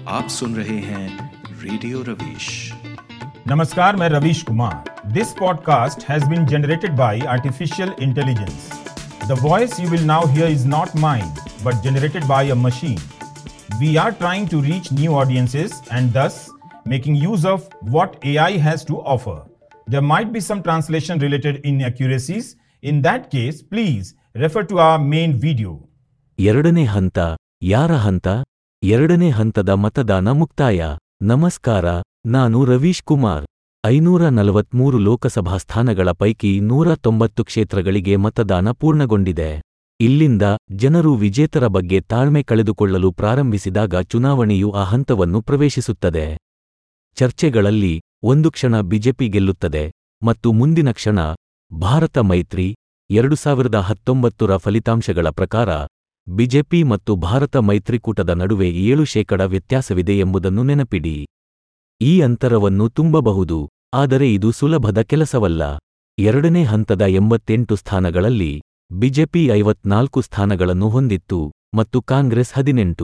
आप सुन रहे हैं रेडियो रवीश नमस्कार मैं Ravish Kumar this podcast has been generated by artificial intelligence the voice you will now hear is not mine but generated by a machine we are trying to reach new audiences and thus making use of what AI has to offer. There might be some translation related inaccuracies. In that case, please refer to our main video. ಎರಡನೇ ಹಂತ ಯಾರ ಹಂತ ಎರಡನೇ ಹಂತದ ಮತದಾನ ಮುಕ್ತಾಯ ನಮಸ್ಕಾರ ನಾನು ರವೀಶ್ ಕುಮಾರ್ ಐನೂರ ನಲವತ್ಮೂರು ಲೋಕಸಭಾ ಸ್ಥಾನಗಳ ಪೈಕಿ ನೂರ ತೊಂಬತ್ತು ಕ್ಷೇತ್ರಗಳಿಗೆ ಮತದಾನ ಪೂರ್ಣಗೊಂಡಿದೆ ಇಲ್ಲಿಂದ ಜನರು ವಿಜೇತರ ಬಗ್ಗೆ ತಾಳ್ಮೆ ಕಳೆದುಕೊಳ್ಳಲು ಪ್ರಾರಂಭಿಸಿದಾಗ ಚುನಾವಣೆಯು ಆ ಹಂತವನ್ನು ಪ್ರವೇಶಿಸುತ್ತದೆ ಚರ್ಚೆಗಳಲ್ಲಿ ಒಂದು ಕ್ಷಣ ಬಿಜೆಪಿ ಗೆಲ್ಲುತ್ತದೆ ಮತ್ತು ಮುಂದಿನ ಕ್ಷಣ ಭಾರತ ಮೈತ್ರಿ ಎರಡು ಸಾವಿರದ ಹತ್ತೊಂಬತ್ತರ ಫಲಿತಾಂಶಗಳ ಪ್ರಕಾರ ಬಿಜೆಪಿ ಮತ್ತು ಭಾರತ ಮೈತ್ರಿಕೂಟದ ನಡುವೆ ಏಳು ಶೇಕಡ ವ್ಯತ್ಯಾಸವಿದೆ ಎಂಬುದನ್ನು ನೆನಪಿಡಿ ಈ ಅಂತರವನ್ನು ತುಂಬಬಹುದು ಆದರೆ ಇದು ಸುಲಭದ ಕೆಲಸವಲ್ಲ ಎರಡನೇ ಹಂತದ ಎಂಬತ್ತೆಂಟು ಸ್ಥಾನಗಳಲ್ಲಿ ಬಿಜೆಪಿ ಐವತ್ನಾಲ್ಕು ಸ್ಥಾನಗಳನ್ನು ಹೊಂದಿತ್ತು ಮತ್ತು ಕಾಂಗ್ರೆಸ್ ಹದಿನೆಂಟು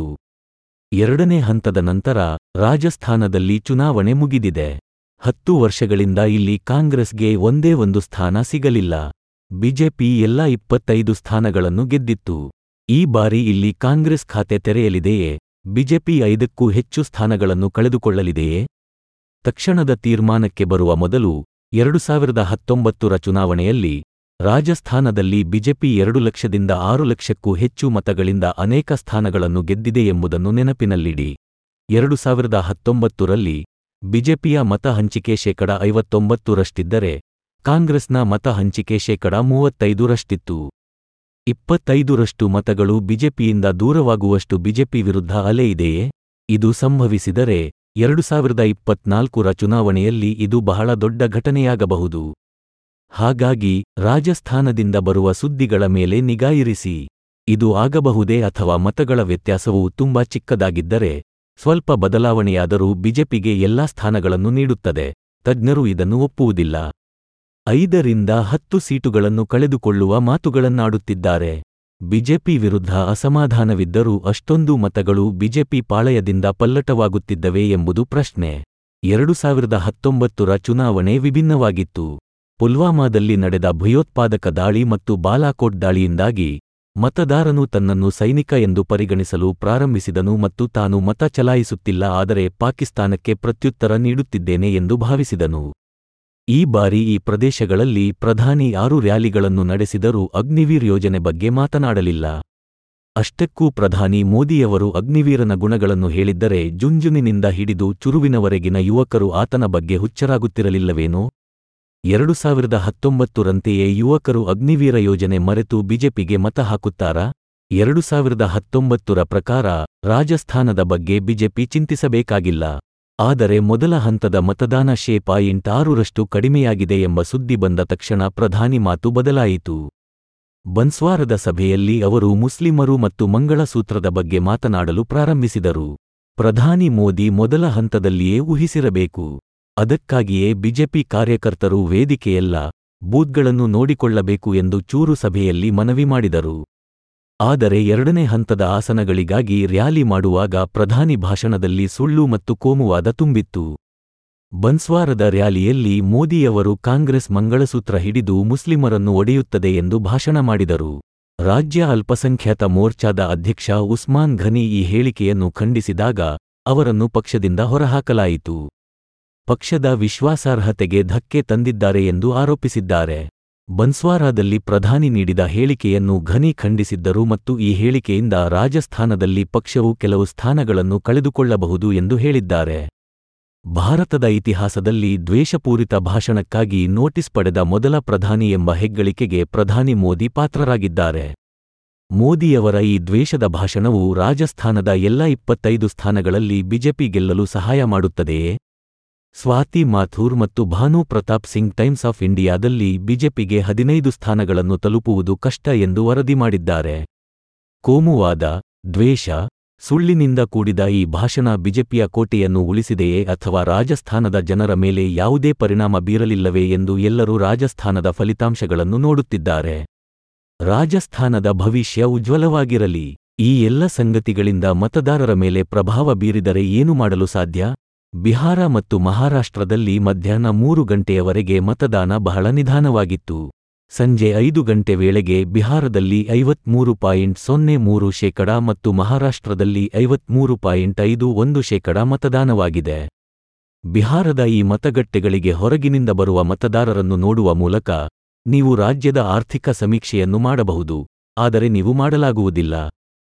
ಎರಡನೇ ಹಂತದ ನಂತರ ರಾಜಸ್ಥಾನದಲ್ಲಿ ಚುನಾವಣೆ ಮುಗಿದಿದೆ ಹತ್ತು ವರ್ಷಗಳಿಂದ ಇಲ್ಲಿ ಕಾಂಗ್ರೆಸ್ಗೆ ಒಂದೇ ಒಂದು ಸ್ಥಾನ ಸಿಗಲಿಲ್ಲ ಬಿಜೆಪಿ ಎಲ್ಲ ಇಪ್ಪತ್ತೈದು ಸ್ಥಾನಗಳನ್ನು ಗೆದ್ದಿತ್ತು ಈ ಬಾರಿ ಇಲ್ಲಿ ಕಾಂಗ್ರೆಸ್ ಖಾತೆ ತೆರೆಯಲಿದೆಯೇ ಬಿಜೆಪಿ ಐದಕ್ಕೂ ಹೆಚ್ಚು ಸ್ಥಾನಗಳನ್ನು ಕಳೆದುಕೊಳ್ಳಲಿದೆಯೇ ತಕ್ಷಣದ ತೀರ್ಮಾನಕ್ಕೆ ಬರುವ ಮೊದಲು ಎರಡು ಸಾವಿರದ ಹತ್ತೊಂಬತ್ತರ ಚುನಾವಣೆಯಲ್ಲಿ ರಾಜಸ್ಥಾನದಲ್ಲಿ ಬಿಜೆಪಿ ಎರಡು ಲಕ್ಷದಿಂದ ಆರು ಲಕ್ಷಕ್ಕೂ ಹೆಚ್ಚು ಮತಗಳಿಂದ ಅನೇಕ ಸ್ಥಾನಗಳನ್ನು ಗೆದ್ದಿದೆ ಎಂಬುದನ್ನು ನೆನಪಿನಲ್ಲಿಡಿ ಎರಡು ಸಾವಿರದ ಹತ್ತೊಂಬತ್ತರಲ್ಲಿ ಬಿಜೆಪಿಯ ಮತ ಹಂಚಿಕೆ ಶೇಕಡ ಐವತ್ತೊಂಬತ್ತರಷ್ಟಿದ್ದರೆ ಕಾಂಗ್ರೆಸ್ನ ಮತ ಹಂಚಿಕೆ ಶೇಕಡ ಮೂವತ್ತೈದರಷ್ಟಿತ್ತು ಇಪ್ಪತ್ತೈದರಷ್ಟು ಮತಗಳು ಬಿಜೆಪಿಯಿಂದ ದೂರವಾಗುವಷ್ಟು ಬಿಜೆಪಿ ವಿರುದ್ಧ ಅಲೆ ಇದೆಯೇ ಇದು ಸಂಭವಿಸಿದರೆ ಎರಡು ಸಾವಿರದ ಇಪ್ಪತ್ನಾಲ್ಕರ ಚುನಾವಣೆಯಲ್ಲಿ ಇದು ಬಹಳ ದೊಡ್ಡ ಘಟನೆಯಾಗಬಹುದು ಹಾಗಾಗಿ ರಾಜಸ್ಥಾನದಿಂದ ಬರುವ ಸುದ್ದಿಗಳ ಮೇಲೆ ನಿಗಾ ಇರಿಸಿ ಇದು ಆಗಬಹುದೇ ಅಥವಾ ಮತಗಳ ವ್ಯತ್ಯಾಸವು ತುಂಬಾ ಚಿಕ್ಕದಾಗಿದ್ದರೆ ಸ್ವಲ್ಪ ಬದಲಾವಣೆಯಾದರೂ ಬಿಜೆಪಿಗೆ ಎಲ್ಲಾ ಸ್ಥಾನಗಳನ್ನು ನೀಡುತ್ತದೆ ತಜ್ಞರು ಇದನ್ನು ಒಪ್ಪುವುದಿಲ್ಲ ಐದರಿಂದ ಹತ್ತು ಸೀಟುಗಳನ್ನು ಕಳೆದುಕೊಳ್ಳುವ ಮಾತುಗಳನ್ನಾಡುತ್ತಿದ್ದಾರೆ ಬಿಜೆಪಿ ವಿರುದ್ಧ ಅಸಮಾಧಾನವಿದ್ದರೂ ಅಷ್ಟೊಂದು ಮತಗಳು ಬಿಜೆಪಿ ಪಾಳಯದಿಂದ ಪಲ್ಲಟವಾಗುತ್ತಿದ್ದವೇ ಎಂಬುದು ಪ್ರಶ್ನೆ ಎರಡು ಸಾವಿರದ ಹತ್ತೊಂಬತ್ತರ ಚುನಾವಣೆ ವಿಭಿನ್ನವಾಗಿತ್ತು ಪುಲ್ವಾಮಾದಲ್ಲಿ ನಡೆದ ಭಯೋತ್ಪಾದಕ ದಾಳಿ ಮತ್ತು ಬಾಲಾಕೋಟ್ ದಾಳಿಯಿಂದಾಗಿ ಮತದಾರನು ತನ್ನನ್ನು ಸೈನಿಕ ಎಂದು ಪರಿಗಣಿಸಲು ಪ್ರಾರಂಭಿಸಿದನು ಮತ್ತು ತಾನು ಮತ ಚಲಾಯಿಸುತ್ತಿಲ್ಲ ಆದರೆ ಪಾಕಿಸ್ತಾನಕ್ಕೆ ಪ್ರತ್ಯುತ್ತರ ನೀಡುತ್ತಿದ್ದೇನೆ ಎಂದು ಭಾವಿಸಿದನು ಈ ಬಾರಿ ಈ ಪ್ರದೇಶಗಳಲ್ಲಿ ಪ್ರಧಾನಿ ಆರು ರ್ಯಾಲಿಗಳನ್ನು ನಡೆಸಿದರೂ ಅಗ್ನಿವೀರ್ ಯೋಜನೆ ಬಗ್ಗೆ ಮಾತನಾಡಲಿಲ್ಲ ಅಷ್ಟಕ್ಕೂ ಪ್ರಧಾನಿ ಮೋದಿಯವರು ಅಗ್ನಿವೀರನ ಗುಣಗಳನ್ನು ಹೇಳಿದ್ದರೆ ಜುಂಜುನಿನಿಂದ ಹಿಡಿದು ಚುರುವಿನವರೆಗಿನ ಯುವಕರು ಆತನ ಬಗ್ಗೆ ಹುಚ್ಚರಾಗುತ್ತಿರಲಿಲ್ಲವೇನೋ ಎರಡು ಸಾವಿರದ ಹತ್ತೊಂಬತ್ತರಂತೆಯೇ ಯುವಕರು ಅಗ್ನಿವೀರ ಯೋಜನೆ ಮರೆತು ಬಿಜೆಪಿಗೆ ಮತ ಹಾಕುತ್ತಾರಾ ಎರಡು ಸಾವಿರದ ಹತ್ತೊಂಬತ್ತರ ಪ್ರಕಾರ ರಾಜಸ್ಥಾನದ ಬಗ್ಗೆ ಬಿಜೆಪಿ ಚಿಂತಿಸಬೇಕಾಗಿಲ್ಲ ಆದರೆ ಮೊದಲ ಹಂತದ ಮತದಾನ ಶೇ ಪಾಯಿಂಟ್ ಆರರಷ್ಟು ಕಡಿಮೆಯಾಗಿದೆ ಎಂಬ ಸುದ್ದಿ ಬಂದ ತಕ್ಷಣ ಪ್ರಧಾನಿ ಮಾತು ಬದಲಾಯಿತು ಬನ್ಸ್ವಾರದ ಸಭೆಯಲ್ಲಿ ಅವರು ಮುಸ್ಲಿಮರು ಮತ್ತು ಮಂಗಳಸೂತ್ರದ ಬಗ್ಗೆ ಮಾತನಾಡಲು ಪ್ರಾರಂಭಿಸಿದರು ಪ್ರಧಾನಿ ಮೋದಿ ಮೊದಲ ಹಂತದಲ್ಲಿಯೇ ಊಹಿಸಿರಬೇಕು ಅದಕ್ಕಾಗಿಯೇ ಬಿಜೆಪಿ ಕಾರ್ಯಕರ್ತರು ವೇದಿಕೆಯಲ್ಲ ಬೂತ್ಗಳನ್ನು ನೋಡಿಕೊಳ್ಳಬೇಕು ಎಂದು ಚೂರು ಸಭೆಯಲ್ಲಿ ಮನವಿ ಮಾಡಿದರು ಆದರೆ ಎರಡನೇ ಹಂತದ ಆಸನಗಳಿಗಾಗಿ ರ್ಯಾಲಿ ಮಾಡುವಾಗ ಪ್ರಧಾನಿ ಭಾಷಣದಲ್ಲಿ ಸುಳ್ಳು ಮತ್ತು ಕೋಮುವಾದ ತುಂಬಿತ್ತು ಬನ್ಸ್ವಾರದ ರ್ಯಾಲಿಯಲ್ಲಿ ಮೋದಿಯವರು ಕಾಂಗ್ರೆಸ್ ಮಂಗಳಸೂತ್ರ ಹಿಡಿದು ಮುಸ್ಲಿಮರನ್ನು ಒಡೆಯುತ್ತದೆ ಎಂದು ಭಾಷಣ ಮಾಡಿದರು ರಾಜ್ಯ ಅಲ್ಪಸಂಖ್ಯಾತ ಮೋರ್ಚಾದ ಅಧ್ಯಕ್ಷ ಉಸ್ಮಾನ್ ಘನಿ ಈ ಹೇಳಿಕೆಯನ್ನು ಖಂಡಿಸಿದಾಗ ಅವರನ್ನು ಪಕ್ಷದಿಂದ ಹೊರಹಾಕಲಾಯಿತು ಪಕ್ಷದ ವಿಶ್ವಾಸಾರ್ಹತೆಗೆ ಧಕ್ಕೆ ತಂದಿದ್ದಾರೆ ಎಂದು ಆರೋಪಿಸಿದ್ದಾರೆ ಬನ್ಸ್ವಾರಾದಲ್ಲಿ ಪ್ರಧಾನಿ ನೀಡಿದ ಹೇಳಿಕೆಯನ್ನು ಘನಿ ಖಂಡಿಸಿದ್ದರು ಮತ್ತು ಈ ಹೇಳಿಕೆಯಿಂದ ರಾಜಸ್ಥಾನದಲ್ಲಿ ಪಕ್ಷವು ಕೆಲವು ಸ್ಥಾನಗಳನ್ನು ಕಳೆದುಕೊಳ್ಳಬಹುದು ಎಂದು ಹೇಳಿದ್ದಾರೆ ಭಾರತದ ಇತಿಹಾಸದಲ್ಲಿ ದ್ವೇಷಪೂರಿತ ಭಾಷಣಕ್ಕಾಗಿ ನೋಟಿಸ್ ಪಡೆದ ಮೊದಲ ಪ್ರಧಾನಿ ಎಂಬ ಹೆಗ್ಗಳಿಕೆಗೆ ಪ್ರಧಾನಿ ಮೋದಿ ಪಾತ್ರರಾಗಿದ್ದಾರೆ ಮೋದಿಯವರ ಈ ದ್ವೇಷದ ಭಾಷಣವು ರಾಜಸ್ಥಾನದ ಎಲ್ಲ ಇಪ್ಪತ್ತೈದು ಸ್ಥಾನಗಳಲ್ಲಿ ಬಿಜೆಪಿ ಗೆಲ್ಲಲು ಸಹಾಯ ಮಾಡುತ್ತದೆಯೇ ಸ್ವಾತಿ ಮಾಥೂರ್ ಮತ್ತು ಭಾನು ಪ್ರತಾಪ್ ಸಿಂಗ್ ಟೈಮ್ಸ್ ಆಫ್ ಇಂಡಿಯಾದಲ್ಲಿ ಬಿಜೆಪಿಗೆ ಹದಿನೈದು ಸ್ಥಾನಗಳನ್ನು ತಲುಪುವುದು ಕಷ್ಟ ಎಂದು ವರದಿ ಮಾಡಿದ್ದಾರೆ ಕೋಮುವಾದ ದ್ವೇಷ ಸುಳ್ಳಿನಿಂದ ಕೂಡಿದ ಈ ಭಾಷಣ ಬಿಜೆಪಿಯ ಕೋಟೆಯನ್ನು ಉಳಿಸಿದೆಯೇ ಅಥವಾ ರಾಜಸ್ಥಾನದ ಜನರ ಮೇಲೆ ಯಾವುದೇ ಪರಿಣಾಮ ಬೀರಲಿಲ್ಲವೇ ಎಂದು ಎಲ್ಲರೂ ರಾಜಸ್ಥಾನದ ಫಲಿತಾಂಶಗಳನ್ನು ನೋಡುತ್ತಿದ್ದಾರೆ ರಾಜಸ್ಥಾನದ ಭವಿಷ್ಯ ಉಜ್ವಲವಾಗಿರಲಿ ಈ ಎಲ್ಲ ಸಂಗತಿಗಳಿಂದ ಮತದಾರರ ಮೇಲೆ ಪ್ರಭಾವ ಬೀರಿದರೆ ಏನು ಮಾಡಲು ಸಾಧ್ಯ ಬಿಹಾರ ಮತ್ತು ಮಹಾರಾಷ್ಟ್ರದಲ್ಲಿ ಮಧ್ಯಾಹ್ನ ಮೂರು ಗಂಟೆಯವರೆಗೆ ಮತದಾನ ಬಹಳ ನಿಧಾನವಾಗಿತ್ತು ಸಂಜೆ ಐದು ಗಂಟೆ ವೇಳೆಗೆ ಬಿಹಾರದಲ್ಲಿ ಐವತ್ಮೂರು ಪಾಯಿಂಟ್ ಸೊನ್ನೆ ಮೂರು ಶೇಕಡ ಮತ್ತು ಮಹಾರಾಷ್ಟ್ರದಲ್ಲಿ ಐವತ್ಮೂರು ಪಾಯಿಂಟ್ ಐದು ಒಂದು ಶೇಕಡ ಮತದಾನವಾಗಿದೆ ಬಿಹಾರದ ಈ ಮತಗಟ್ಟೆಗಳಿಗೆ ಹೊರಗಿನಿಂದ ಬರುವ ಮತದಾರರನ್ನು ನೋಡುವ ಮೂಲಕ ನೀವು ರಾಜ್ಯದ ಆರ್ಥಿಕ ಸಮೀಕ್ಷೆಯನ್ನು ಮಾಡಬಹುದು ಆದರೆ ನೀವು ಮಾಡಲಾಗುವುದಿಲ್ಲ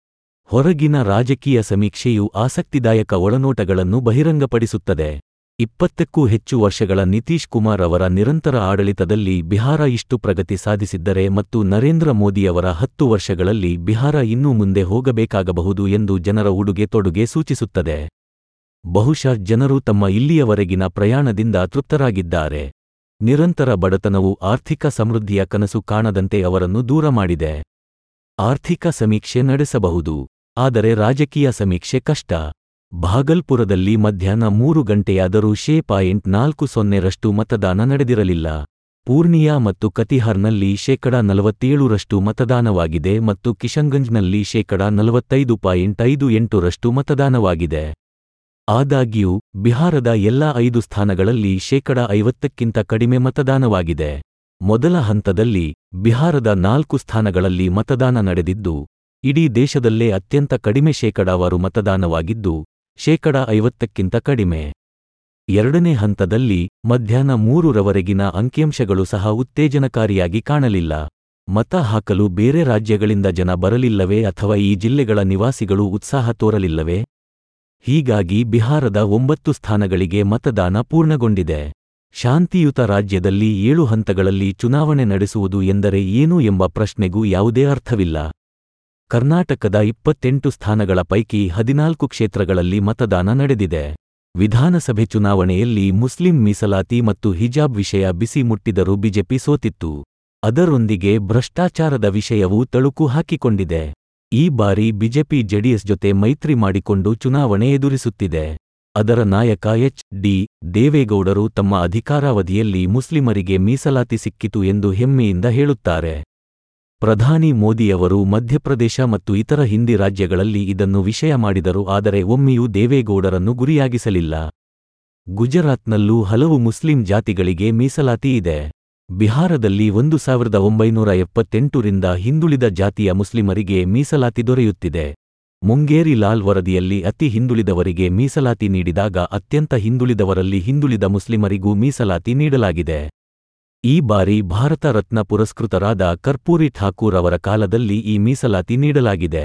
ಹೊರಗಿನ ರಾಜಕೀಯ ಸಮೀಕ್ಷೆಯು ಆಸಕ್ತಿದಾಯಕ ಒಳನೋಟಗಳನ್ನು ಬಹಿರಂಗಪಡಿಸುತ್ತದೆ ಇಪ್ಪತ್ತಕ್ಕೂ ಹೆಚ್ಚು ವರ್ಷಗಳ ನಿತೀಶ್ ಕುಮಾರ್ ಅವರ ನಿರಂತರ ಆಡಳಿತದಲ್ಲಿ ಬಿಹಾರ ಇಷ್ಟು ಪ್ರಗತಿ ಸಾಧಿಸಿದ್ದರೆ ಮತ್ತು ನರೇಂದ್ರ ಮೋದಿಯವರ ಹತ್ತು ವರ್ಷಗಳಲ್ಲಿ ಬಿಹಾರ ಇನ್ನೂ ಮುಂದೆ ಹೋಗಬೇಕಾಗಬಹುದು ಎಂದು ಜನರ ಉಡುಗೆ ತೊಡುಗೆ ಸೂಚಿಸುತ್ತದೆ ಬಹುಶಃ ಜನರು ತಮ್ಮ ಇಲ್ಲಿಯವರೆಗಿನ ಪ್ರಯಾಣದಿಂದ ತೃಪ್ತರಾಗಿದ್ದಾರೆ ನಿರಂತರ ಬಡತನವು ಆರ್ಥಿಕ ಸಮೃದ್ಧಿಯ ಕನಸು ಕಾಣದಂತೆ ಅವರನ್ನು ದೂರ ಮಾಡಿದೆ ಆರ್ಥಿಕ ಸಮೀಕ್ಷೆ ನಡೆಸಬಹುದು ಆದರೆ ರಾಜಕೀಯ ಸಮೀಕ್ಷೆ ಕಷ್ಟ ಭಾಗಲ್ಪುರದಲ್ಲಿ ಮಧ್ಯಾಹ್ನ ಮೂರು ಗಂಟೆಯಾದರೂ ಶೇ ಪಾಯಿಂಟ್ ನಾಲ್ಕು ಸೊನ್ನೆರಷ್ಟು ಮತದಾನ ನಡೆದಿರಲಿಲ್ಲ ಪೂರ್ಣಿಯಾ ಮತ್ತು ಕತಿಹಾರ್ನಲ್ಲಿ ಶೇಕಡ ನಲವತ್ತೇಳರಷ್ಟು ಮತದಾನವಾಗಿದೆ ಮತ್ತು ಕಿಶನ್ಗಂಜ್ನಲ್ಲಿ ಶೇಕಡ ನಲವತ್ತೈದು ಪಾಯಿಂಟ್ ಐದು ಎಂಟರಷ್ಟು ಮತದಾನವಾಗಿದೆ ಆದಾಗ್ಯೂ ಬಿಹಾರದ ಎಲ್ಲಾ ಐದು ಸ್ಥಾನಗಳಲ್ಲಿ ಶೇಕಡ ಐವತ್ತಕ್ಕಿಂತ ಕಡಿಮೆ ಮತದಾನವಾಗಿದೆ ಮೊದಲ ಹಂತದಲ್ಲಿ ಬಿಹಾರದ ನಾಲ್ಕು ಸ್ಥಾನಗಳಲ್ಲಿ ಮತದಾನ ನಡೆದಿದ್ದು ಇಡೀ ದೇಶದಲ್ಲೇ ಅತ್ಯಂತ ಕಡಿಮೆ ಶೇಕಡಾವಾರು ಮತದಾನವಾಗಿದ್ದು ಶೇಕಡ ಐವತ್ತಕ್ಕಿಂತ ಕಡಿಮೆ ಎರಡನೇ ಹಂತದಲ್ಲಿ ಮಧ್ಯಾಹ್ನ ಮೂರರವರೆಗಿನ ಅಂಕಿಅಂಶಗಳು ಸಹ ಉತ್ತೇಜನಕಾರಿಯಾಗಿ ಕಾಣಲಿಲ್ಲ ಮತ ಹಾಕಲು ಬೇರೆ ರಾಜ್ಯಗಳಿಂದ ಜನ ಬರಲಿಲ್ಲವೇ ಅಥವಾ ಈ ಜಿಲ್ಲೆಗಳ ನಿವಾಸಿಗಳು ಉತ್ಸಾಹ ತೋರಲಿಲ್ಲವೇ ಹೀಗಾಗಿ ಬಿಹಾರದ ಒಂಬತ್ತು ಸ್ಥಾನಗಳಿಗೆ ಮತದಾನ ಪೂರ್ಣಗೊಂಡಿದೆ ಶಾಂತಿಯುತ ರಾಜ್ಯದಲ್ಲಿ ಏಳು ಹಂತಗಳಲ್ಲಿ ಚುನಾವಣೆ ನಡೆಸುವುದು ಎಂದರೆ ಏನು ಎಂಬ ಪ್ರಶ್ನೆಗೂ ಯಾವುದೇ ಅರ್ಥವಿಲ್ಲ ಕರ್ನಾಟಕದ ಇಪ್ಪತ್ತೆಂಟು ಸ್ಥಾನಗಳ ಪೈಕಿ ಹದಿನಾಲ್ಕು ಕ್ಷೇತ್ರಗಳಲ್ಲಿ ಮತದಾನ ನಡೆದಿದೆ ವಿಧಾನಸಭೆ ಚುನಾವಣೆಯಲ್ಲಿ ಮುಸ್ಲಿಂ ಮೀಸಲಾತಿ ಮತ್ತು ಹಿಜಾಬ್ ವಿಷಯ ಬಿಸಿ ಮುಟ್ಟಿದರೂ ಬಿಜೆಪಿ ಸೋತಿತ್ತು ಅದರೊಂದಿಗೆ ಭ್ರಷ್ಟಾಚಾರದ ವಿಷಯವೂ ತಳುಕು ಹಾಕಿಕೊಂಡಿದೆ ಈ ಬಾರಿ ಬಿಜೆಪಿ ಜೆಡಿಎಸ್ ಜೊತೆ ಮೈತ್ರಿ ಮಾಡಿಕೊಂಡು ಚುನಾವಣೆ ಎದುರಿಸುತ್ತಿದೆ ಅದರ ನಾಯಕ ಎಚ್ ಡಿ ದೇವೇಗೌಡರು ತಮ್ಮ ಅಧಿಕಾರಾವಧಿಯಲ್ಲಿ ಮುಸ್ಲಿಮರಿಗೆ ಮೀಸಲಾತಿ ಸಿಕ್ಕಿತು ಎಂದು ಹೆಮ್ಮೆಯಿಂದ ಹೇಳುತ್ತಾರೆ ಪ್ರಧಾನಿ ಮೋದಿಯವರು ಮಧ್ಯಪ್ರದೇಶ ಮತ್ತು ಇತರ ಹಿಂದಿ ರಾಜ್ಯಗಳಲ್ಲಿ ಇದನ್ನು ವಿಷಯ ಮಾಡಿದರು ಆದರೆ ಒಮ್ಮೆಯೂ ದೇವೇಗೌಡರನ್ನು ಗುರಿಯಾಗಿಸಲಿಲ್ಲ ಗುಜರಾತ್ನಲ್ಲೂ ಹಲವು ಮುಸ್ಲಿಂ ಜಾತಿಗಳಿಗೆ ಮೀಸಲಾತಿ ಇದೆ ಬಿಹಾರದಲ್ಲಿ ಒಂದು ಸಾವಿರದ ಒಂಬೈನೂರ ಎಪ್ಪತ್ತೆಂಟರಿಂದ ಹಿಂದುಳಿದ ಜಾತಿಯ ಮುಸ್ಲಿಮರಿಗೆ ಮೀಸಲಾತಿ ದೊರೆಯುತ್ತಿದೆ ಮುಂಗೇರಿ ಲಾಲ್ ವರದಿಯಲ್ಲಿ ಅತಿ ಹಿಂದುಳಿದವರಿಗೆ ಮೀಸಲಾತಿ ನೀಡಿದಾಗ ಅತ್ಯಂತ ಹಿಂದುಳಿದವರಲ್ಲಿ ಹಿಂದುಳಿದ ಮುಸ್ಲಿಮರಿಗೂ ಮೀಸಲಾತಿ ನೀಡಲಾಗಿದೆ ಈ ಬಾರಿ ಭಾರತ ರತ್ನ ಪುರಸ್ಕೃತರಾದ ಕರ್ಪೂರಿ ಠಾಕೂರ್ ಅವರ ಕಾಲದಲ್ಲಿ ಈ ಮೀಸಲಾತಿ ನೀಡಲಾಗಿದೆ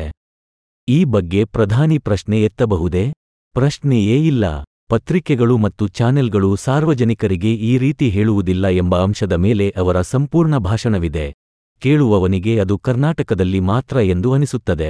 ಈ ಬಗ್ಗೆ ಪ್ರಧಾನಿ ಪ್ರಶ್ನೆ ಎತ್ತಬಹುದೇ ಪ್ರಶ್ನೆಯೇ ಇಲ್ಲ ಪತ್ರಿಕೆಗಳು ಮತ್ತು ಚಾನೆಲ್ಗಳು ಸಾರ್ವಜನಿಕರಿಗೆ ಈ ರೀತಿ ಹೇಳುವುದಿಲ್ಲ ಎಂಬ ಅಂಶದ ಮೇಲೆ ಅವರ ಸಂಪೂರ್ಣ ಭಾಷಣವಿದೆ ಕೇಳುವವನಿಗೆ ಅದು ಕರ್ನಾಟಕದಲ್ಲಿ ಮಾತ್ರ ಎಂದು ಅನಿಸುತ್ತದೆ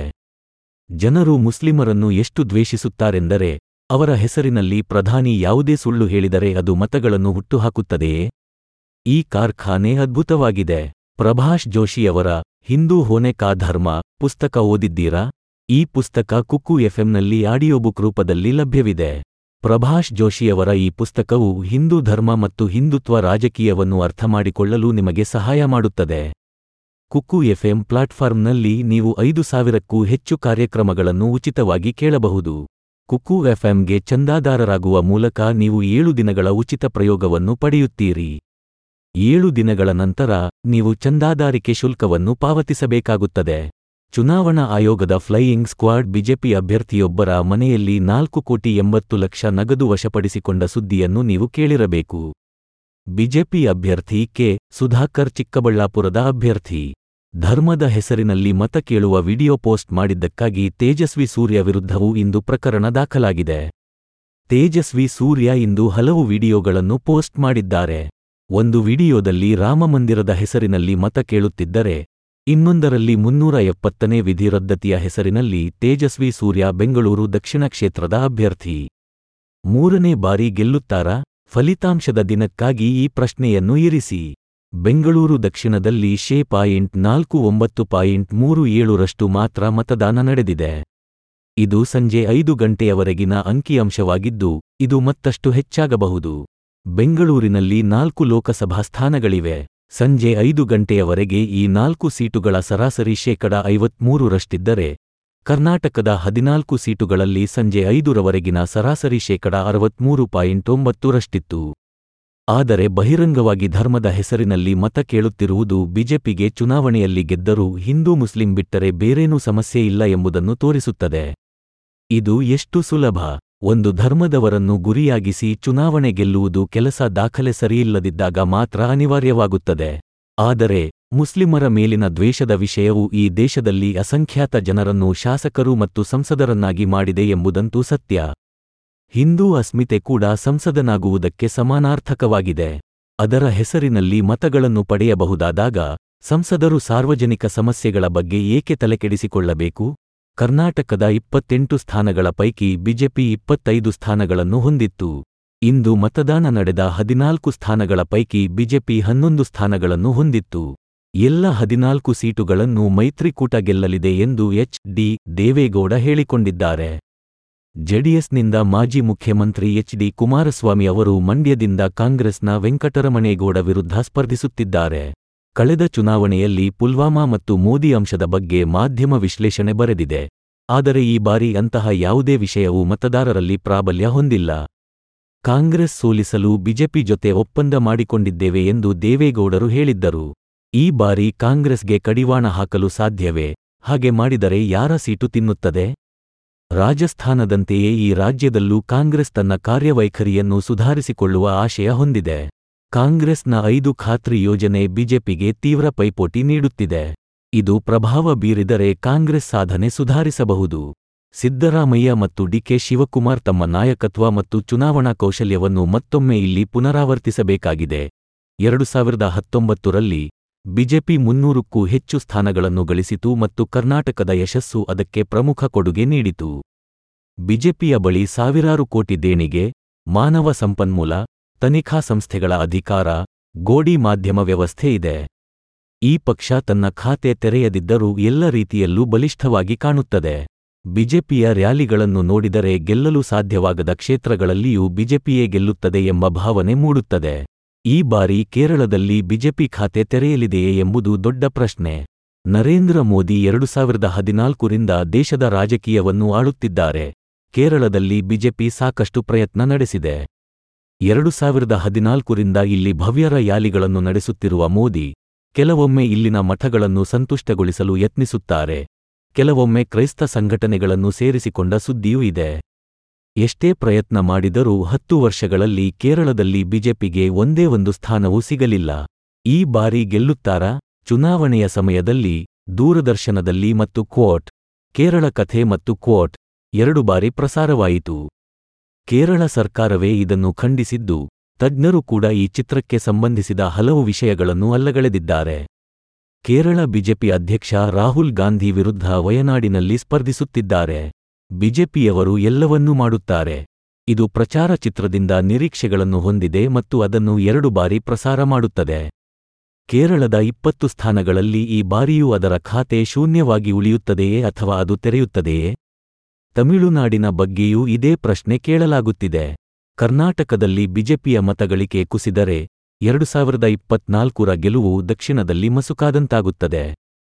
ಜನರು ಮುಸ್ಲಿಮರನ್ನು ಎಷ್ಟು ದ್ವೇಷಿಸುತ್ತಾರೆಂದರೆ ಅವರ ಹೆಸರಿನಲ್ಲಿ ಪ್ರಧಾನಿ ಯಾವುದೇ ಸುಳ್ಳು ಹೇಳಿದರೆ ಅದು ಮತಗಳನ್ನು ಹುಟ್ಟುಹಾಕುತ್ತದೆಯೇ ಈ ಕಾರ್ಖಾನೆ ಅದ್ಭುತವಾಗಿದೆ ಪ್ರಭಾಷ್ ಜೋಶಿಯವರ ಹಿಂದೂ ಹೋನೆ ಕಾ ಧರ್ಮ ಪುಸ್ತಕ ಓದಿದ್ದೀರಾ ಈ ಪುಸ್ತಕ ಕುಕ್ಕು ಎಫ್ಎಂನಲ್ಲಿ ಆಡಿಯೋ ಬುಕ್ ರೂಪದಲ್ಲಿ ಲಭ್ಯವಿದೆ ಪ್ರಭಾಷ್ ಜೋಶಿಯವರ ಈ ಪುಸ್ತಕವು ಹಿಂದೂ ಧರ್ಮ ಮತ್ತು ಹಿಂದುತ್ವ ರಾಜಕೀಯವನ್ನು ಅರ್ಥಮಾಡಿಕೊಳ್ಳಲು ನಿಮಗೆ ಸಹಾಯ ಮಾಡುತ್ತದೆ ಕುಕ್ಕು ಎಫ್ಎಂ ಪ್ಲಾಟ್ಫಾರ್ಮ್ನಲ್ಲಿ ನೀವು ಐದು ಸಾವಿರಕ್ಕೂ ಹೆಚ್ಚು ಕಾರ್ಯಕ್ರಮಗಳನ್ನು ಉಚಿತವಾಗಿ ಕೇಳಬಹುದು ಕುಕ್ಕು ಎಫ್ಎಂಗೆ ಚಂದಾದಾರರಾಗುವ ಮೂಲಕ ನೀವು ಏಳು ದಿನಗಳ ಉಚಿತ ಪ್ರಯೋಗವನ್ನು ಪಡೆಯುತ್ತೀರಿ ಏಳು ದಿನಗಳ ನಂತರ ನೀವು ಚಂದಾದಾರಿಕೆ ಶುಲ್ಕವನ್ನು ಪಾವತಿಸಬೇಕಾಗುತ್ತದೆ ಚುನಾವಣಾ ಆಯೋಗದ ಫ್ಲೈಯಿಂಗ್ ಸ್ಕ್ವಾಡ್ ಬಿಜೆಪಿ ಅಭ್ಯರ್ಥಿಯೊಬ್ಬರ ಮನೆಯಲ್ಲಿ ನಾಲ್ಕು ಕೋಟಿ ಎಂಬತ್ತು ಲಕ್ಷ ನಗದು ವಶಪಡಿಸಿಕೊಂಡ ಸುದ್ದಿಯನ್ನು ನೀವು ಕೇಳಿರಬೇಕು ಬಿಜೆಪಿ ಅಭ್ಯರ್ಥಿ ಕೆ ಸುಧಾಕರ್ ಚಿಕ್ಕಬಳ್ಳಾಪುರದ ಅಭ್ಯರ್ಥಿ ಧರ್ಮದ ಹೆಸರಿನಲ್ಲಿ ಮತ ಕೇಳುವ ವಿಡಿಯೋ ಪೋಸ್ಟ್ ಮಾಡಿದ್ದಕ್ಕಾಗಿ ತೇಜಸ್ವಿ ಸೂರ್ಯ ವಿರುದ್ಧವೂ ಇಂದು ಪ್ರಕರಣ ದಾಖಲಾಗಿದೆ ತೇಜಸ್ವಿ ಸೂರ್ಯ ಇಂದು ಹಲವು ವಿಡಿಯೋಗಳನ್ನು ಪೋಸ್ಟ್ ಮಾಡಿದ್ದಾರೆ ಒಂದು ವಿಡಿಯೋದಲ್ಲಿ ರಾಮಮಂದಿರದ ಹೆಸರಿನಲ್ಲಿ ಮತ ಕೇಳುತ್ತಿದ್ದರೆ ಇನ್ನೊಂದರಲ್ಲಿ ಮುನ್ನೂರ ಎಪ್ಪತ್ತನೇ ವಿಧಿ ರದ್ದತಿಯ ಹೆಸರಿನಲ್ಲಿ ತೇಜಸ್ವಿ ಸೂರ್ಯ ಬೆಂಗಳೂರು ದಕ್ಷಿಣ ಕ್ಷೇತ್ರದ ಅಭ್ಯರ್ಥಿ ಮೂರನೇ ಬಾರಿ ಗೆಲ್ಲುತ್ತಾರಾ ಫಲಿತಾಂಶದ ದಿನಕ್ಕಾಗಿ ಈ ಪ್ರಶ್ನೆಯನ್ನು ಇರಿಸಿ ಬೆಂಗಳೂರು ದಕ್ಷಿಣದಲ್ಲಿ ಶೇ ಪಾಯಿಂಟ್ ನಾಲ್ಕು ಒಂಬತ್ತು ಪಾಯಿಂಟ್ ಮೂರು ಏಳರಷ್ಟು ಮಾತ್ರ ಮತದಾನ ನಡೆದಿದೆ ಇದು ಸಂಜೆ ಐದು ಗಂಟೆಯವರೆಗಿನ ಅಂಕಿಅಂಶವಾಗಿದ್ದು ಇದು ಮತ್ತಷ್ಟು ಹೆಚ್ಚಾಗಬಹುದು ಬೆಂಗಳೂರಿನಲ್ಲಿ ನಾಲ್ಕು ಲೋಕಸಭಾ ಸ್ಥಾನಗಳಿವೆ ಸಂಜೆ ಐದು ಗಂಟೆಯವರೆಗೆ ಈ ನಾಲ್ಕು ಸೀಟುಗಳ ಸರಾಸರಿ ಶೇಕಡ ಐವತ್ಮೂರರಷ್ಟಿದ್ದರೆ ಕರ್ನಾಟಕದ ಹದಿನಾಲ್ಕು ಸೀಟುಗಳಲ್ಲಿ ಸಂಜೆ ಐದರವರೆಗಿನ ಸರಾಸರಿ ಶೇಕಡ ಅರವತ್ಮೂರು ಪಾಯಿಂಟ್ ಒಂಬತ್ತರಷ್ಟಿತ್ತು ಆದರೆ ಬಹಿರಂಗವಾಗಿ ಧರ್ಮದ ಹೆಸರಿನಲ್ಲಿ ಮತ ಕೇಳುತ್ತಿರುವುದು ಬಿಜೆಪಿಗೆ ಚುನಾವಣೆಯಲ್ಲಿ ಗೆದ್ದರೂ ಹಿಂದೂ ಮುಸ್ಲಿಂ ಬಿಟ್ಟರೆ ಬೇರೇನೂ ಸಮಸ್ಯೆ ಇಲ್ಲ ಎಂಬುದನ್ನು ತೋರಿಸುತ್ತದೆ ಇದು ಎಷ್ಟು ಸುಲಭ ಒಂದು ಧರ್ಮದವರನ್ನು ಗುರಿಯಾಗಿಸಿ ಚುನಾವಣೆ ಗೆಲ್ಲುವುದು ಕೆಲಸ ದಾಖಲೆ ಸರಿಯಿಲ್ಲದಿದ್ದಾಗ ಮಾತ್ರ ಅನಿವಾರ್ಯವಾಗುತ್ತದೆ ಆದರೆ ಮುಸ್ಲಿಮರ ಮೇಲಿನ ದ್ವೇಷದ ವಿಷಯವು ಈ ದೇಶದಲ್ಲಿ ಅಸಂಖ್ಯಾತ ಜನರನ್ನು ಶಾಸಕರು ಮತ್ತು ಸಂಸದರನ್ನಾಗಿ ಮಾಡಿದೆ ಎಂಬುದಂತೂ ಸತ್ಯ ಹಿಂದೂ ಅಸ್ಮಿತೆ ಕೂಡ ಸಂಸದನಾಗುವುದಕ್ಕೆ ಸಮಾನಾರ್ಥಕವಾಗಿದೆ ಅದರ ಹೆಸರಿನಲ್ಲಿ ಮತಗಳನ್ನು ಪಡೆಯಬಹುದಾದಾಗ ಸಂಸದರು ಸಾರ್ವಜನಿಕ ಸಮಸ್ಯೆಗಳ ಬಗ್ಗೆ ಏಕೆ ತಲೆಕೆಡಿಸಿಕೊಳ್ಳಬೇಕು ಕರ್ನಾಟಕದ ಇಪ್ಪತ್ತೆಂಟು ಸ್ಥಾನಗಳ ಪೈಕಿ ಬಿಜೆಪಿ ಇಪ್ಪತ್ತೈದು ಸ್ಥಾನಗಳನ್ನು ಹೊಂದಿತ್ತು ಇಂದು ಮತದಾನ ನಡೆದ ಹದಿನಾಲ್ಕು ಸ್ಥಾನಗಳ ಪೈಕಿ ಬಿಜೆಪಿ ಹನ್ನೊಂದು ಸ್ಥಾನಗಳನ್ನು ಹೊಂದಿತ್ತು ಎಲ್ಲ ಹದಿನಾಲ್ಕು ಸೀಟುಗಳನ್ನು ಮೈತ್ರಿಕೂಟ ಗೆಲ್ಲಲಿದೆ ಎಂದು ಎಚ್ ಡಿ ದೇವೇಗೌಡ ಹೇಳಿಕೊಂಡಿದ್ದಾರೆ ಜೆಡಿಎಸ್ನಿಂದ ಮಾಜಿ ಮುಖ್ಯಮಂತ್ರಿ ಎಚ್ ಡಿ ಕುಮಾರಸ್ವಾಮಿ ಅವರು ಮಂಡ್ಯದಿಂದ ಕಾಂಗ್ರೆಸ್ನ ವೆಂಕಟರಮಣೇಗೌಡ ವಿರುದ್ಧ ಸ್ಪರ್ಧಿಸುತ್ತಿದ್ದಾರೆ ಕಳೆದ ಚುನಾವಣೆಯಲ್ಲಿ ಪುಲ್ವಾಮಾ ಮತ್ತು ಮೋದಿ ಅಂಶದ ಬಗ್ಗೆ ಮಾಧ್ಯಮ ವಿಶ್ಲೇಷಣೆ ಬರೆದಿದೆ ಆದರೆ ಈ ಬಾರಿ ಅಂತಹ ಯಾವುದೇ ವಿಷಯವು ಮತದಾರರಲ್ಲಿ ಪ್ರಾಬಲ್ಯ ಹೊಂದಿಲ್ಲ ಕಾಂಗ್ರೆಸ್ ಸೋಲಿಸಲು ಬಿಜೆಪಿ ಜೊತೆ ಒಪ್ಪಂದ ಮಾಡಿಕೊಂಡಿದ್ದೇವೆ ಎಂದು ದೇವೇಗೌಡರು ಹೇಳಿದ್ದರು ಈ ಬಾರಿ ಕಾಂಗ್ರೆಸ್ಗೆ ಕಡಿವಾಣ ಹಾಕಲು ಸಾಧ್ಯವೇ ಹಾಗೆ ಮಾಡಿದರೆ ಯಾರ ಸೀಟು ತಿನ್ನುತ್ತದೆ ರಾಜಸ್ಥಾನದಂತೆಯೇ ಈ ರಾಜ್ಯದಲ್ಲೂ ಕಾಂಗ್ರೆಸ್ ತನ್ನ ಕಾರ್ಯವೈಖರಿಯನ್ನು ಸುಧಾರಿಸಿಕೊಳ್ಳುವ ಆಶಯ ಹೊಂದಿದೆ ಕಾಂಗ್ರೆಸ್ನ ಐದು ಖಾತ್ರಿ ಯೋಜನೆ ಬಿಜೆಪಿಗೆ ತೀವ್ರ ಪೈಪೋಟಿ ನೀಡುತ್ತಿದೆ ಇದು ಪ್ರಭಾವ ಬೀರಿದರೆ ಕಾಂಗ್ರೆಸ್ ಸಾಧನೆ ಸುಧಾರಿಸಬಹುದು ಸಿದ್ದರಾಮಯ್ಯ ಮತ್ತು ಡಿಕೆ ಶಿವಕುಮಾರ್ ತಮ್ಮ ನಾಯಕತ್ವ ಮತ್ತು ಚುನಾವಣಾ ಕೌಶಲ್ಯವನ್ನು ಮತ್ತೊಮ್ಮೆ ಇಲ್ಲಿ ಪುನರಾವರ್ತಿಸಬೇಕಾಗಿದೆ ಎರಡು ಸಾವಿರದ ಹತ್ತೊಂಬತ್ತರಲ್ಲಿ ಬಿಜೆಪಿ ಮುನ್ನೂರಕ್ಕೂ ಹೆಚ್ಚು ಸ್ಥಾನಗಳನ್ನು ಗಳಿಸಿತು ಮತ್ತು ಕರ್ನಾಟಕದ ಯಶಸ್ಸು ಅದಕ್ಕೆ ಪ್ರಮುಖ ಕೊಡುಗೆ ನೀಡಿತು ಬಿಜೆಪಿಯ ಬಳಿ ಸಾವಿರಾರು ಕೋಟಿ ದೇಣಿಗೆ ಮಾನವ ಸಂಪನ್ಮೂಲ ತನಿಖಾ ಸಂಸ್ಥೆಗಳ ಅಧಿಕಾರ ಗೋಡಿ ಮಾಧ್ಯಮ ವ್ಯವಸ್ಥೆ ಇದೆ ಈ ಪಕ್ಷ ತನ್ನ ಖಾತೆ ತೆರೆಯದಿದ್ದರೂ ಎಲ್ಲ ರೀತಿಯಲ್ಲೂ ಬಲಿಷ್ಠವಾಗಿ ಕಾಣುತ್ತದೆ ಬಿಜೆಪಿಯ ರ್ಯಾಲಿಗಳನ್ನು ನೋಡಿದರೆ ಗೆಲ್ಲಲು ಸಾಧ್ಯವಾಗದ ಕ್ಷೇತ್ರಗಳಲ್ಲಿಯೂ ಬಿಜೆಪಿಯೇ ಗೆಲ್ಲುತ್ತದೆ ಎಂಬ ಭಾವನೆ ಮೂಡುತ್ತದೆ ಈ ಬಾರಿ ಕೇರಳದಲ್ಲಿ ಬಿಜೆಪಿ ಖಾತೆ ತೆರೆಯಲಿದೆಯೇ ಎಂಬುದು ದೊಡ್ಡ ಪ್ರಶ್ನೆ ನರೇಂದ್ರ ಮೋದಿ ಎರಡು ಸಾವಿರದ ಹದಿನಾಲ್ಕರಿಂದ ದೇಶದ ರಾಜಕೀಯವನ್ನು ಆಳುತ್ತಿದ್ದಾರೆ ಕೇರಳದಲ್ಲಿ ಬಿಜೆಪಿ ಸಾಕಷ್ಟು ಪ್ರಯತ್ನ ನಡೆಸಿದೆ ಎರಡು ಸಾವಿರದ ಹದಿನಾಲ್ಕರಿಂದ ಇಲ್ಲಿ ಭವ್ಯ ರ್ಯಾಲಿಗಳನ್ನು ನಡೆಸುತ್ತಿರುವ ಮೋದಿ ಕೆಲವೊಮ್ಮೆ ಇಲ್ಲಿನ ಮಠಗಳನ್ನು ಸಂತುಷ್ಟಗೊಳಿಸಲು ಯತ್ನಿಸುತ್ತಾರೆ ಕೆಲವೊಮ್ಮೆ ಕ್ರೈಸ್ತ ಸಂಘಟನೆಗಳನ್ನು ಸೇರಿಸಿಕೊಂಡ ಸುದ್ದಿಯೂ ಇದೆ ಎಷ್ಟೇ ಪ್ರಯತ್ನ ಮಾಡಿದರೂ ಹತ್ತು ವರ್ಷಗಳಲ್ಲಿ ಕೇರಳದಲ್ಲಿ ಬಿಜೆಪಿಗೆ ಒಂದೇ ಒಂದು ಸ್ಥಾನವೂ ಸಿಗಲಿಲ್ಲ ಈ ಬಾರಿ ಗೆಲ್ಲುತ್ತಾರಾ ಚುನಾವಣೆಯ ಸಮಯದಲ್ಲಿ ದೂರದರ್ಶನದಲ್ಲಿ ಮತ್ತು ಕ್ವೋಟ್ ಕೇರಳ ಕಥೆ ಮತ್ತು ಕ್ವೋಟ್ ಎರಡು ಬಾರಿ ಪ್ರಸಾರವಾಯಿತು ಕೇರಳ ಸರ್ಕಾರವೇ ಇದನ್ನು ಖಂಡಿಸಿದ್ದು ತಜ್ಞರು ಕೂಡ ಈ ಚಿತ್ರಕ್ಕೆ ಸಂಬಂಧಿಸಿದ ಹಲವು ವಿಷಯಗಳನ್ನು ಅಲ್ಲಗಳೆದಿದ್ದಾರೆ ಕೇರಳ ಬಿಜೆಪಿ ಅಧ್ಯಕ್ಷ ರಾಹುಲ್ ಗಾಂಧಿ ವಿರುದ್ಧ ವಯನಾಡಿನಲ್ಲಿ ಸ್ಪರ್ಧಿಸುತ್ತಿದ್ದಾರೆ ಬಿಜೆಪಿಯವರು ಎಲ್ಲವನ್ನೂ ಮಾಡುತ್ತಾರೆ ಇದು ಪ್ರಚಾರ ಚಿತ್ರದಿಂದ ನಿರೀಕ್ಷೆಗಳನ್ನು ಹೊಂದಿದೆ ಮತ್ತು ಅದನ್ನು ಎರಡು ಬಾರಿ ಪ್ರಸಾರ ಮಾಡುತ್ತದೆ ಕೇರಳದ ಇಪ್ಪತ್ತು ಸ್ಥಾನಗಳಲ್ಲಿ ಈ ಬಾರಿಯೂ ಅದರ ಖಾತೆ ಶೂನ್ಯವಾಗಿ ಉಳಿಯುತ್ತದೆಯೇ ಅಥವಾ ಅದು ತೆರೆಯುತ್ತದೆಯೇ ತಮಿಳುನಾಡಿನ ಬಗ್ಗೆಯೂ ಇದೇ ಪ್ರಶ್ನೆ ಕೇಳಲಾಗುತ್ತಿದೆ ಕರ್ನಾಟಕದಲ್ಲಿ ಬಿಜೆಪಿಯ ಮತಗಳಿಕೆ ಕುಸಿದರೆ ಎರಡು ಸಾವಿರದ ಇಪ್ಪತ್ನಾಲ್ಕರ ಗೆಲುವು ದಕ್ಷಿಣದಲ್ಲಿ ಮಸುಕಾದಂತಾಗುತ್ತದೆ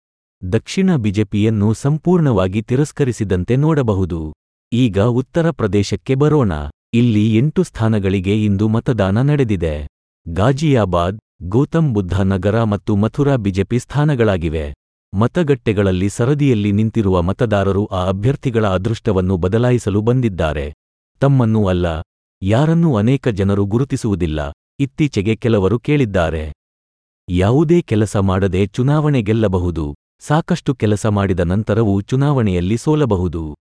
ದಕ್ಷಿಣ ಬಿಜೆಪಿಯನ್ನು ಸಂಪೂರ್ಣವಾಗಿ ತಿರಸ್ಕರಿಸಿದಂತೆ ನೋಡಬಹುದು ಈಗ ಉತ್ತರ ಪ್ರದೇಶಕ್ಕೆ ಬರೋಣ ಇಲ್ಲಿ ಎಂಟು ಸ್ಥಾನಗಳಿಗೆ ಇಂದು ಮತದಾನ ನಡೆದಿದೆ ಗಾಜಿಯಾಬಾದ್ ಗೌತಮ್ ಬುದ್ಧ ನಗರ ಮತ್ತು ಮಥುರಾ ಬಿಜೆಪಿ ಸ್ಥಾನಗಳಾಗಿವೆ ಮತಗಟ್ಟೆಗಳಲ್ಲಿ ಸರದಿಯಲ್ಲಿ ನಿಂತಿರುವ ಮತದಾರರು ಆ ಅಭ್ಯರ್ಥಿಗಳ ಅದೃಷ್ಟವನ್ನು ಬದಲಾಯಿಸಲು ಬಂದಿದ್ದಾರೆ ತಮ್ಮನ್ನು ಅಲ್ಲ ಯಾರನ್ನೂ ಅನೇಕ ಜನರು ಗುರುತಿಸುವುದಿಲ್ಲ ಇತ್ತೀಚೆಗೆ ಕೆಲವರು ಕೇಳಿದ್ದಾರೆ ಯಾವುದೇ ಕೆಲಸ ಮಾಡದೆ ಚುನಾವಣೆ ಗೆಲ್ಲಬಹುದು ಸಾಕಷ್ಟು ಕೆಲಸ ಮಾಡಿದ ನಂತರವೂ ಚುನಾವಣೆಯಲ್ಲಿ ಸೋಲಬಹುದು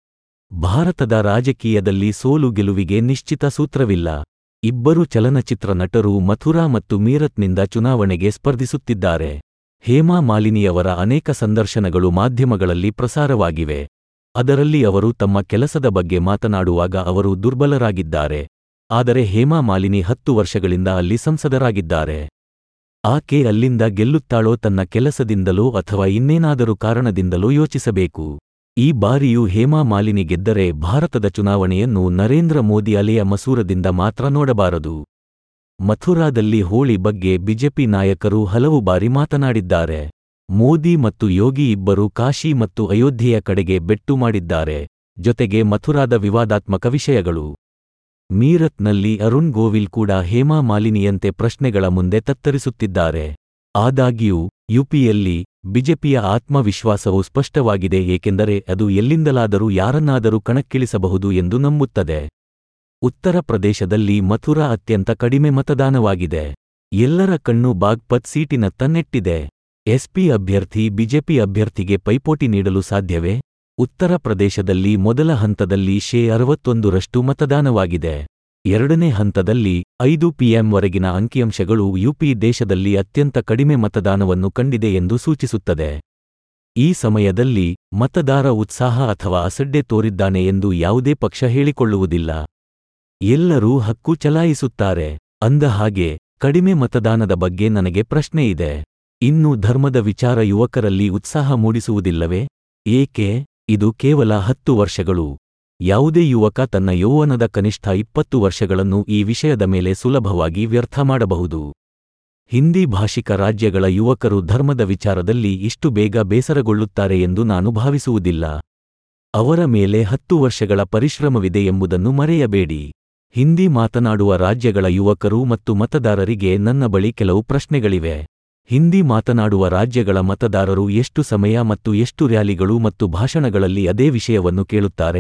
ಭಾರತದ ರಾಜಕೀಯದಲ್ಲಿ ಸೋಲು ಗೆಲುವಿಗೆ ನಿಶ್ಚಿತ ಸೂತ್ರವಿಲ್ಲ ಇಬ್ಬರು ಚಲನಚಿತ್ರ ನಟರು ಮಥುರಾ ಮತ್ತು ಮೀರತ್ನಿಂದ ಚುನಾವಣೆಗೆ ಸ್ಪರ್ಧಿಸುತ್ತಿದ್ದಾರೆ ಹೇಮಾ ಮಾಲಿನಿಯವರ ಅನೇಕ ಸಂದರ್ಶನಗಳು ಮಾಧ್ಯಮಗಳಲ್ಲಿ ಪ್ರಸಾರವಾಗಿವೆ ಅದರಲ್ಲಿ ಅವರು ತಮ್ಮ ಕೆಲಸದ ಬಗ್ಗೆ ಮಾತನಾಡುವಾಗ ಅವರು ದುರ್ಬಲರಾಗಿದ್ದಾರೆ ಆದರೆ ಹೇಮಾ ಮಾಲಿನಿ ಹತ್ತು ವರ್ಷಗಳಿಂದ ಅಲ್ಲಿ ಸಂಸದರಾಗಿದ್ದಾರೆ ಆಕೆ ಅಲ್ಲಿಂದ ಗೆಲ್ಲುತ್ತಾಳೋ ತನ್ನ ಕೆಲಸದಿಂದಲೋ ಅಥವಾ ಇನ್ನೇನಾದರೂ ಕಾರಣದಿಂದಲೋ ಯೋಚಿಸಬೇಕು ಈ ಬಾರಿಯೂ ಹೇಮಾ ಮಾಲಿನಿ ಗೆದ್ದರೆ ಭಾರತದ ಚುನಾವಣೆಯನ್ನು ನರೇಂದ್ರ ಮೋದಿ ಅಲೆಯ ಮಸೂರದಿಂದ ಮಾತ್ರ ನೋಡಬಾರದು ಮಥುರಾದಲ್ಲಿ ಹೋಳಿ ಬಗ್ಗೆ ಬಿಜೆಪಿ ನಾಯಕರು ಹಲವು ಬಾರಿ ಮಾತನಾಡಿದ್ದಾರೆ ಮೋದಿ ಮತ್ತು ಯೋಗಿ ಇಬ್ಬರು ಕಾಶಿ ಮತ್ತು ಅಯೋಧ್ಯೆಯ ಕಡೆಗೆ ಬೆಟ್ಟು ಮಾಡಿದ್ದಾರೆ ಜೊತೆಗೆ ಮಥುರಾದ ವಿವಾದಾತ್ಮಕ ವಿಷಯಗಳು ಮೀರತ್ನಲ್ಲಿ ಅರುಣ್ ಗೋವಿಲ್ ಕೂಡ ಹೇಮಾ ಮಾಲಿನಿಯಂತೆ ಪ್ರಶ್ನೆಗಳ ಮುಂದೆ ತತ್ತರಿಸುತ್ತಿದ್ದಾರೆ ಆದಾಗ್ಯೂ ಯುಪಿಯಲ್ಲಿ ಬಿಜೆಪಿಯ ಆತ್ಮವಿಶ್ವಾಸವು ಸ್ಪಷ್ಟವಾಗಿದೆ ಏಕೆಂದರೆ ಅದು ಎಲ್ಲಿಂದಲಾದರೂ ಯಾರನ್ನಾದರೂ ಕಣಕ್ಕಿಳಿಸಬಹುದು ಎಂದು ನಂಬುತ್ತದೆ ಉತ್ತರ ಪ್ರದೇಶದಲ್ಲಿ ಮಥುರಾ ಅತ್ಯಂತ ಕಡಿಮೆ ಮತದಾನವಾಗಿದೆ ಎಲ್ಲರ ಕಣ್ಣು ಬಾಗ್ಪತ್ ಸೀಟಿನತ್ತ ನೆಟ್ಟಿದೆ ಎಸ್ಪಿ ಅಭ್ಯರ್ಥಿ ಬಿಜೆಪಿ ಅಭ್ಯರ್ಥಿಗೆ ಪೈಪೋಟಿ ನೀಡಲು ಸಾಧ್ಯವೇ ಉತ್ತರ ಪ್ರದೇಶದಲ್ಲಿ ಮೊದಲ ಹಂತದಲ್ಲಿ ಶೇ ಅರವತ್ತೊಂದರಷ್ಟು ಮತದಾನವಾಗಿದೆ ಎರಡನೇ ಹಂತದಲ್ಲಿ ಐದು ಪಿಎಂವರೆಗಿನ ಅಂಕಿಅಂಶಗಳು ಯುಪಿ ದೇಶದಲ್ಲಿ ಅತ್ಯಂತ ಕಡಿಮೆ ಮತದಾನವನ್ನು ಕಂಡಿದೆ ಎಂದು ಸೂಚಿಸುತ್ತದೆ ಈ ಸಮಯದಲ್ಲಿ ಮತದಾರ ಉತ್ಸಾಹ ಅಥವಾ ಅಸಡ್ಡೆ ತೋರಿದ್ದಾನೆ ಎಂದು ಯಾವುದೇ ಪಕ್ಷ ಹೇಳಿಕೊಳ್ಳುವುದಿಲ್ಲ ಎಲ್ಲರೂ ಹಕ್ಕು ಚಲಾಯಿಸುತ್ತಾರೆ ಅಂದಹಾಗೆ ಕಡಿಮೆ ಮತದಾನದ ಬಗ್ಗೆ ನನಗೆ ಪ್ರಶ್ನೆ ಇದೆ ಇನ್ನು ಧರ್ಮದ ವಿಚಾರ ಯುವಕರಲ್ಲಿ ಉತ್ಸಾಹ ಮೂಡಿಸುವುದಿಲ್ಲವೇ ಏಕೆ ಇದು ಕೇವಲ ಹತ್ತು ವರ್ಷಗಳು ಯಾವುದೇ ಯುವಕ ತನ್ನ ಯೌವನದ ಕನಿಷ್ಠ ಇಪ್ಪತ್ತು ವರ್ಷಗಳನ್ನು ಈ ವಿಷಯದ ಮೇಲೆ ಸುಲಭವಾಗಿ ವ್ಯರ್ಥ ಮಾಡಬಹುದು ಹಿಂದಿ ಭಾಷಿಕ ರಾಜ್ಯಗಳ ಯುವಕರು ಧರ್ಮದ ವಿಚಾರದಲ್ಲಿ ಇಷ್ಟು ಬೇಗ ಬೇಸರಗೊಳ್ಳುತ್ತಾರೆ ಎಂದು ನಾನು ಭಾವಿಸುವುದಿಲ್ಲ ಅವರ ಮೇಲೆ ಹತ್ತು ವರ್ಷಗಳ ಪರಿಶ್ರಮವಿದೆ ಎಂಬುದನ್ನು ಮರೆಯಬೇಡಿ ಹಿಂದಿ ಮಾತನಾಡುವ ರಾಜ್ಯಗಳ ಯುವಕರು ಮತ್ತು ಮತದಾರರಿಗೆ ನನ್ನ ಬಳಿ ಕೆಲವು ಪ್ರಶ್ನೆಗಳಿವೆ ಹಿಂದಿ ಮಾತನಾಡುವ ರಾಜ್ಯಗಳ ಮತದಾರರು ಎಷ್ಟು ಸಮಯ ಮತ್ತು ಎಷ್ಟು ರ್ಯಾಲಿಗಳು ಮತ್ತು ಭಾಷಣಗಳಲ್ಲಿ ಅದೇ ವಿಷಯವನ್ನು ಕೇಳುತ್ತಾರೆ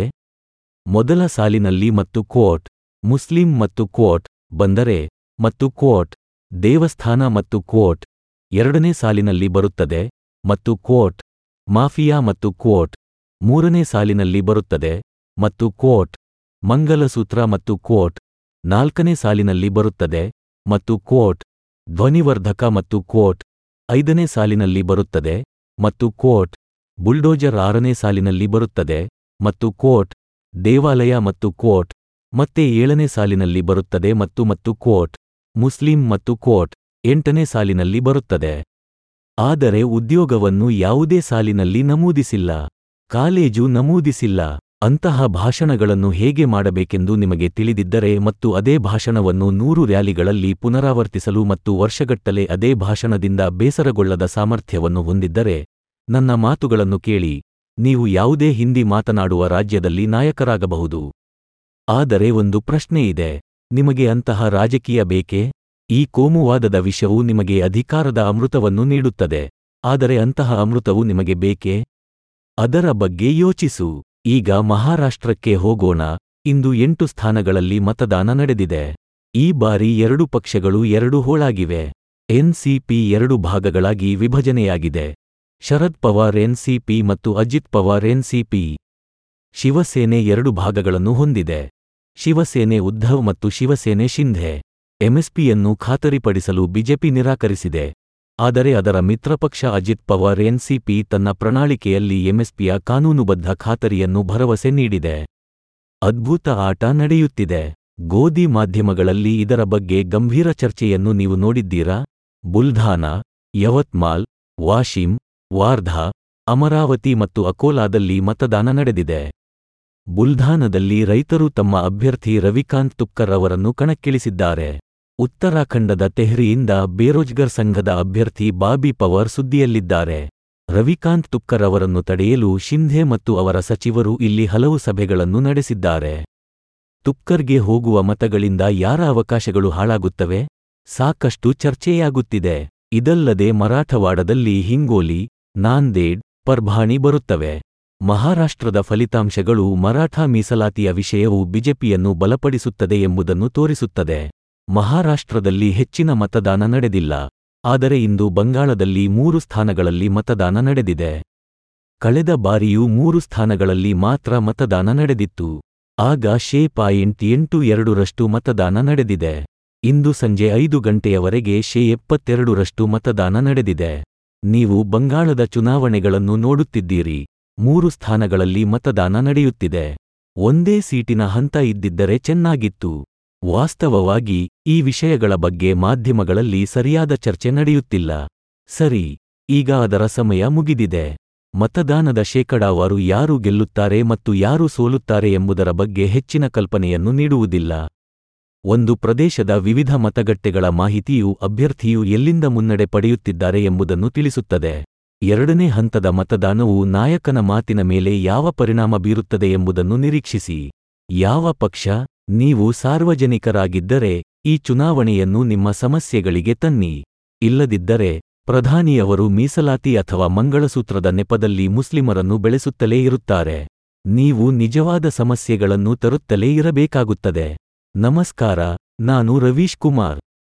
ಮೊದಲ ಸಾಲಿನಲ್ಲಿ ಮತ್ತು ಕೋಟ್ ಮುಸ್ಲಿಂ ಮತ್ತು ಕೋಟ್ ಬಂದರೆ ಮತ್ತು ಕೋಟ್ ದೇವಸ್ಥಾನ ಮತ್ತು ಕೋಟ್ ಎರಡನೇ ಸಾಲಿನಲ್ಲಿ ಬರುತ್ತದೆ ಮತ್ತು ಕೋಟ್ ಮಾಫಿಯಾ ಮತ್ತು ಕೋಟ್ ಮೂರನೇ ಸಾಲಿನಲ್ಲಿ ಬರುತ್ತದೆ ಮತ್ತು ಕೋಟ್ ಮಂಗಲಸೂತ್ರ ಮತ್ತು ಕೋಟ್ ನಾಲ್ಕನೇ ಸಾಲಿನಲ್ಲಿ ಬರುತ್ತದೆ ಮತ್ತು ಕೋಟ್ ಧ್ವನಿವರ್ಧಕ ಮತ್ತು ಕೋಟ್ ಐದನೇ ಸಾಲಿನಲ್ಲಿ ಬರುತ್ತದೆ ಮತ್ತು ಕೋಟ್ ಬುಲ್ಡೋಜರ್ ಆರನೇ ಸಾಲಿನಲ್ಲಿ ಬರುತ್ತದೆ ಮತ್ತು ಕೋಟ್ ದೇವಾಲಯ ಮತ್ತು ಕೋಟ್ ಮತ್ತೆ ಏಳನೇ ಸಾಲಿನಲ್ಲಿ ಬರುತ್ತದೆ ಮತ್ತು ಮತ್ತು ಕೋಟ್ ಮುಸ್ಲಿಂ ಮತ್ತು ಕೋಟ್ ಎಂಟನೇ ಸಾಲಿನಲ್ಲಿ ಬರುತ್ತದೆ ಆದರೆ ಉದ್ಯೋಗವನ್ನು ಯಾವುದೇ ಸಾಲಿನಲ್ಲಿ ನಮೂದಿಸಿಲ್ಲ ಕಾಲೇಜು ನಮೂದಿಸಿಲ್ಲ ಅಂತಹ ಭಾಷಣಗಳನ್ನು ಹೇಗೆ ಮಾಡಬೇಕೆಂದು ನಿಮಗೆ ತಿಳಿದಿದ್ದರೆ ಮತ್ತು ಅದೇ ಭಾಷಣವನ್ನು ನೂರು ರ್ಯಾಲಿಗಳಲ್ಲಿ ಪುನರಾವರ್ತಿಸಲು ಮತ್ತು ವರ್ಷಗಟ್ಟಲೆ ಅದೇ ಭಾಷಣದಿಂದ ಬೇಸರಗೊಳ್ಳದ ಸಾಮರ್ಥ್ಯವನ್ನು ಹೊಂದಿದ್ದರೆ ನನ್ನ ಮಾತುಗಳನ್ನು ಕೇಳಿ ನೀವು ಯಾವುದೇ ಹಿಂದಿ ಮಾತನಾಡುವ ರಾಜ್ಯದಲ್ಲಿ ನಾಯಕರಾಗಬಹುದು ಆದರೆ ಒಂದು ಪ್ರಶ್ನೆ ಇದೆ ನಿಮಗೆ ಅಂತಹ ರಾಜಕೀಯ ಬೇಕೇ ಈ ಕೋಮುವಾದದ ವಿಷವು ನಿಮಗೆ ಅಧಿಕಾರದ ಅಮೃತವನ್ನು ನೀಡುತ್ತದೆ ಆದರೆ ಅಂತಹ ಅಮೃತವು ನಿಮಗೆ ಬೇಕೇ ಅದರ ಬಗ್ಗೆ ಯೋಚಿಸು ಈಗ ಮಹಾರಾಷ್ಟ್ರಕ್ಕೆ ಹೋಗೋಣ ಇಂದು ಎಂಟು ಸ್ಥಾನಗಳಲ್ಲಿ ಮತದಾನ ನಡೆದಿದೆ ಈ ಬಾರಿ ಎರಡು ಪಕ್ಷಗಳು ಎರಡು ಹೋಳಾಗಿವೆ ಎನ್ಸಿಪಿ ಎರಡು ಭಾಗಗಳಾಗಿ ವಿಭಜನೆಯಾಗಿದೆ ಶರದ್ ಪವಾರ್ ಎನ್ಸಿಪಿ ಮತ್ತು ಅಜಿತ್ ಪವಾರ್ ಎನ್ಸಿಪಿ ಶಿವಸೇನೆ ಎರಡು ಭಾಗಗಳನ್ನು ಹೊಂದಿದೆ ಶಿವಸೇನೆ ಉದ್ಧವ್ ಮತ್ತು ಶಿವಸೇನೆ ಶಿಂಧೆ ಎಂಎಸ್ಪಿಯನ್ನು ಖಾತರಿಪಡಿಸಲು ಬಿಜೆಪಿ ನಿರಾಕರಿಸಿದೆ ಆದರೆ ಅದರ ಮಿತ್ರಪಕ್ಷ ಅಜಿತ್ ಪವಾರ್ ಎನ್ಸಿಪಿ ತನ್ನ ಪ್ರಣಾಳಿಕೆಯಲ್ಲಿ ಎಂಎಸ್ಪಿಯ ಕಾನೂನುಬದ್ಧ ಖಾತರಿಯನ್ನು ಭರವಸೆ ನೀಡಿದೆ ಅದ್ಭುತ ಆಟ ನಡೆಯುತ್ತಿದೆ ಗೋಧಿ ಮಾಧ್ಯಮಗಳಲ್ಲಿ ಇದರ ಬಗ್ಗೆ ಗಂಭೀರ ಚರ್ಚೆಯನ್ನು ನೀವು ನೋಡಿದ್ದೀರಾ ಬುಲ್ಧಾನ ಯವತ್ಮಾಲ್ ವಾಶಿಂ ವಾರ್ಧಾ ಅಮರಾವತಿ ಮತ್ತು ಅಕೋಲಾದಲ್ಲಿ ಮತದಾನ ನಡೆದಿದೆ ಬುಲ್ಧಾನದಲ್ಲಿ ರೈತರು ತಮ್ಮ ಅಭ್ಯರ್ಥಿ ರವಿಕಾಂತ್ ತುಕ್ಕರ್ ಅವರನ್ನು ಕಣಕ್ಕಿಳಿಸಿದ್ದಾರೆ ಉತ್ತರಾಖಂಡದ ತೆಹ್ರಿಯಿಂದ ಬೇರೋಜ್ಗರ್ ಸಂಘದ ಅಭ್ಯರ್ಥಿ ಬಾಬಿ ಪವರ್ ಸುದ್ದಿಯಲ್ಲಿದ್ದಾರೆ ರವಿಕಾಂತ್ ತುಕ್ಕರ್ ಅವರನ್ನು ತಡೆಯಲು ಶಿಂಧೆ ಮತ್ತು ಅವರ ಸಚಿವರು ಇಲ್ಲಿ ಹಲವು ಸಭೆಗಳನ್ನು ನಡೆಸಿದ್ದಾರೆ ತುಕ್ಕರ್ಗೆ ಹೋಗುವ ಮತಗಳಿಂದ ಯಾರ ಅವಕಾಶಗಳು ಹಾಳಾಗುತ್ತವೆ ಸಾಕಷ್ಟು ಚರ್ಚೆಯಾಗುತ್ತಿದೆ ಇದಲ್ಲದೆ ಮರಾಠವಾಡದಲ್ಲಿ ಹಿಂಗೋಲಿ ನಾಂದೇಡ್ ಪರ್ಭಾಣಿ ಬರುತ್ತವೆ ಮಹಾರಾಷ್ಟ್ರದ ಫಲಿತಾಂಶಗಳು ಮರಾಠ ಮೀಸಲಾತಿಯ ವಿಷಯವು ಬಿಜೆಪಿಯನ್ನು ಬಲಪಡಿಸುತ್ತದೆ ಎಂಬುದನ್ನು ತೋರಿಸುತ್ತದೆ ಮಹಾರಾಷ್ಟ್ರದಲ್ಲಿ ಹೆಚ್ಚಿನ ಮತದಾನ ನಡೆದಿಲ್ಲ ಆದರೆ ಇಂದು ಬಂಗಾಳದಲ್ಲಿ ಮೂರು ಸ್ಥಾನಗಳಲ್ಲಿ ಮತದಾನ ನಡೆದಿದೆ ಕಳೆದ ಬಾರಿಯೂ ಮೂರು ಸ್ಥಾನಗಳಲ್ಲಿ ಮಾತ್ರ ಮತದಾನ ನಡೆದಿತ್ತು ಆಗ ಶೇ ಪಾಯಿಂಟ್ ಎಂಟು ಎರಡರಷ್ಟು ಮತದಾನ ನಡೆದಿದೆ ಇಂದು ಸಂಜೆ ಐದು ಗಂಟೆಯವರೆಗೆ ಶೇ ಎಪ್ಪತ್ತೆರಡರಷ್ಟು ಮತದಾನ ನಡೆದಿದೆ ನೀವು ಬಂಗಾಳದ ಚುನಾವಣೆಗಳನ್ನು ನೋಡುತ್ತಿದ್ದೀರಿ ಮೂರು ಸ್ಥಾನಗಳಲ್ಲಿ ಮತದಾನ ನಡೆಯುತ್ತಿದೆ ಒಂದೇ ಸೀಟಿನ ಹಂತ ಇದ್ದಿದ್ದರೆ ಚೆನ್ನಾಗಿತ್ತು ವಾಸ್ತವವಾಗಿ ಈ ವಿಷಯಗಳ ಬಗ್ಗೆ ಮಾಧ್ಯಮಗಳಲ್ಲಿ ಸರಿಯಾದ ಚರ್ಚೆ ನಡೆಯುತ್ತಿಲ್ಲ ಸರಿ ಈಗ ಅದರ ಸಮಯ ಮುಗಿದಿದೆ ಮತದಾನದ ಶೇಕಡಾವಾರು ಯಾರು ಗೆಲ್ಲುತ್ತಾರೆ ಮತ್ತು ಯಾರು ಸೋಲುತ್ತಾರೆ ಎಂಬುದರ ಬಗ್ಗೆ ಹೆಚ್ಚಿನ ಕಲ್ಪನೆಯನ್ನು ನೀಡುವುದಿಲ್ಲ ಒಂದು ಪ್ರದೇಶದ ವಿವಿಧ ಮತಗಟ್ಟೆಗಳ ಮಾಹಿತಿಯು ಅಭ್ಯರ್ಥಿಯು ಎಲ್ಲಿಂದ ಮುನ್ನಡೆ ಪಡೆಯುತ್ತಿದ್ದಾರೆ ಎಂಬುದನ್ನು ತಿಳಿಸುತ್ತದೆ ಎರಡನೇ ಹಂತದ ಮತದಾನವು ನಾಯಕನ ಮಾತಿನ ಮೇಲೆ ಯಾವ ಪರಿಣಾಮ ಬೀರುತ್ತದೆ ಎಂಬುದನ್ನು ನಿರೀಕ್ಷಿಸಿ ಯಾವ ಪಕ್ಷ ನೀವು ಸಾರ್ವಜನಿಕರಾಗಿದ್ದರೆ ಈ ಚುನಾವಣೆಯನ್ನು ನಿಮ್ಮ ಸಮಸ್ಯೆಗಳಿಗೆ ತನ್ನಿ ಇಲ್ಲದಿದ್ದರೆ ಪ್ರಧಾನಿಯವರು ಮೀಸಲಾತಿ ಅಥವಾ ಮಂಗಳಸೂತ್ರದ ನೆಪದಲ್ಲಿ ಮುಸ್ಲಿಮರನ್ನು ಬೆಳೆಸುತ್ತಲೇ ಇರುತ್ತಾರೆ ನೀವು ನಿಜವಾದ ಸಮಸ್ಯೆಗಳನ್ನು ತರುತ್ತಲೇ ಇರಬೇಕಾಗುತ್ತದೆ ನಮಸ್ಕಾರ ನಾನು ರವೀಶ್ ಕುಮಾರ್